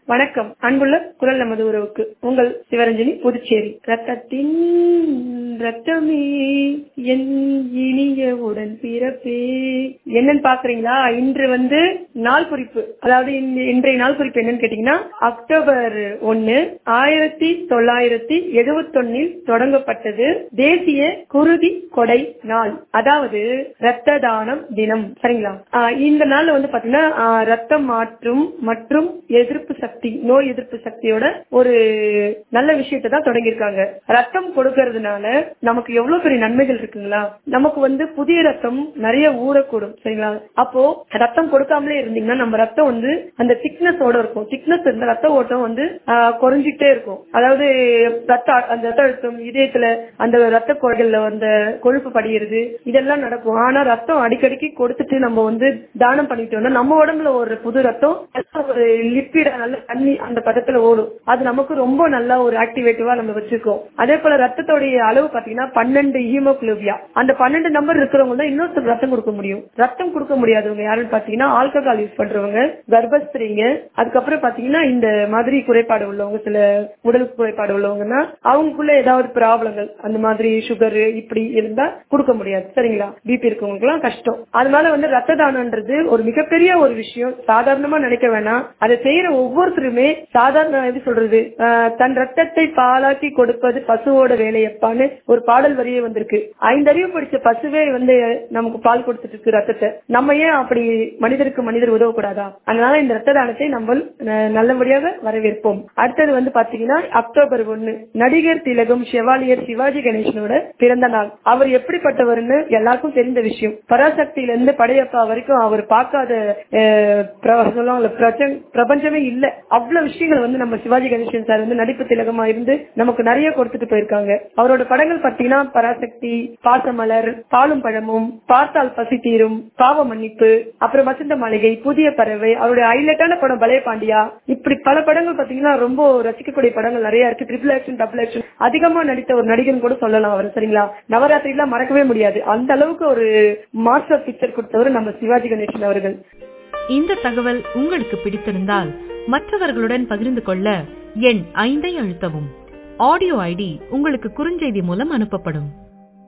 வணக்கம் அன்புள்ள குரல் நமது உறவுக்கு உங்கள் சிவரஞ்சனி புதுச்சேரி ரத்தத்தின் ரத்தமே என் இனிய உடன் பிறப்பே என்னன்னு பாக்குறீங்களா இன்று வந்து நாள் குறிப்பு அதாவது இந்த- இன்றைய நாள் குறிப்பு என்னன்னு கேட்டீங்கன்னா அக்டோபர் ஒன்னு ஆயிரத்தி தொள்ளாயிரத்தி எழுபத்தொன்னில் தொடங்கப்பட்டது தேசிய குருதி கொடை நாள் அதாவது ரத்த தானம் தினம் சரிங்களா ஆஹ் இந்த நாள்ல வந்து பாத்தீங்கன்னா ஆஹ் ரத்தம் மாற்றும் மற்றும் எதிர்ப்பு சக்தி நோய் எதிர்ப்பு சக்தியோட ஒரு நல்ல விஷயத்தை தான் தொடங்கியிருக்காங்க ரத்தம் கொடுக்கறதுனால நமக்கு எவ்வளவு பெரிய நன்மைகள் இருக்குங்களா நமக்கு வந்து புதிய ரத்தம் நிறைய ஊறக்கூடும் சரிங்களா அப்போ ரத்தம் கொடுக்காமலே இருந்தீங்கன்னா நம்ம ரத்தம் வந்து அந்த திக்னஸோட இருக்கும் திக்னஸ் இருந்த ரத்த ஓட்டம் வந்து ஆஹ், குறைஞ்சிட்டே இருக்கும் அதாவது ரத்த அந்த ரத்த அழுத்தம் இதயத்துல அந்த ரத்த குழல்ல அந்த கொழுப்பு படியிறது இதெல்லாம் நடக்கும் ஆனா ரத்தம் அடிக்கடிக்கு கொடுத்துட்டு நம்ம வந்து தானம் பண்ணிட்டோம்னா நம்ம உடம்புல ஒரு புது ரத்தம் நல்ல ஒரு லிப்பிட நல்ல தண்ணி அந்த பதத்துல ஓடும் அது நமக்கு ரொம்ப நல்லா ஒரு ஆக்டிவேட்டிவா நம்ம வச்சிருக்கோம் அதே போல ரத்தத்தோடைய அளவு பாத்தீங்கன்னா பன்னெண்டு ஹீமோகுளோபியா அந்த பன்னெண்டு நம்பர் இருக்கிறவங்க தான் இன்னொருத்தர் ரத்தம் கொடுக்க முடியும் ரத்தம் கொடுக்க முடியாதவங்க யாருன்னு பாத்தீங்கன்னா ஆல்கஹால் யூஸ் பண்றவங்க கர்ப்பஸ்திரீங்க அதுக்கப்புறம் பாத்தீங்கன்னா இந்த மாதிரி குறைபாடு உள்ளவங்க சில உடல் குறைபாடு உள்ளவங்கன்னா அவங்களுக்குள்ள ஏதாவது ப்ராப்ளங்கள் அந்த மாதிரி சுகர் இப்படி இருந்தா கொடுக்க முடியாது சரிங்களா பிபி இருக்கவங்களுக்கு எல்லாம் கஷ்டம் அதனால வந்து ரத்த தானம்ன்றது ஒரு மிகப்பெரிய ஒரு விஷயம் சாதாரணமா நினைக்க வேணாம் அதை செய்யற ஒவ்வொருத்தருமே சாதாரண எப்படி சொல்றது ஆஹ் தன் ரத்தத்தை பாலாக்கி கொடுப்பது பசுவோட வேலையப்பான்னு ஒரு பாடல் வரியே வந்திருக்கு ஐந்தறிவு படிச்ச பசுவே வந்து நமக்கு பால் கொடுத்துட்டு இருக்கு ரத்தத்தை நம்ம ஏன் அப்படி மனிதருக்கு மனிதர் உதவக்கூடாதா அதனால இந்த ரத்த தானத்தை நம்ம அஹ், நல்லபடியாக வரவேற்போம் அடுத்தது வந்து பாத்தீங்கன்னா அக்டோபர் ஒண்ணு நடிகர் திலகம் செவாலியர் சிவாஜி கணேசனோட பிறந்த நாள் அவர் எப்படிப்பட்டவர்னு எல்லாருக்கும் தெரிந்த விஷயம் பராசக்தியில இருந்து படையப்பா வரைக்கும் அவர் பார்க்காத அஹ், பிர- சொல்லுவாங்கல்ல, பிரபஞ்ச- பிரபஞ்சமே இல்ல அவ்வளவு விஷயங்கள் வந்து நம்ம சிவாஜி கணேசன் சார் வந்து நடிப்பு திலகமா இருந்து நமக்கு நிறைய கொடுத்துட்டு போயிருக்காங்க அவரோட படங்கள் பாத்தீங்கன்னா பராசக்தி பாசமலர் பாலும் பழமும் பார்த்தால் பசி தீரும் பாவ மன்னிப்பு அப்புறம் வசந்த மாளிகை புதிய பறவை அவருடைய ஹைலைட்டான படம் பலே பாண்டியா இப்படி பல படங்கள் பாத்தீங்கன்னா ரொம்ப ரசிக்கக்கூடிய படங்கள் நிறைய இருக்கு ட்ரிபிள் ஆக்ஷன் டபுள் ஆக்ஷன் அதிகமா நடித்த ஒரு நடிகன் கூட சொல்லலாம் அவர் சரிங்களா நவராத்திரி எல்லாம் மறக்கவே முடியாது அந்த அளவுக்கு ஒரு மாஸ்டர் பிக்சர் கொடுத்தவர் நம்ம சிவாஜி கணேசன் அவர்கள் இந்த தகவல் உங்களுக்கு பிடித்திருந்தால் மற்றவர்களுடன் பகிர்ந்து கொள்ள எண் ஐந்தை அழுத்தவும் ஆடியோ ஐடி உங்களுக்கு குறுஞ்செய்தி மூலம் அனுப்பப்படும்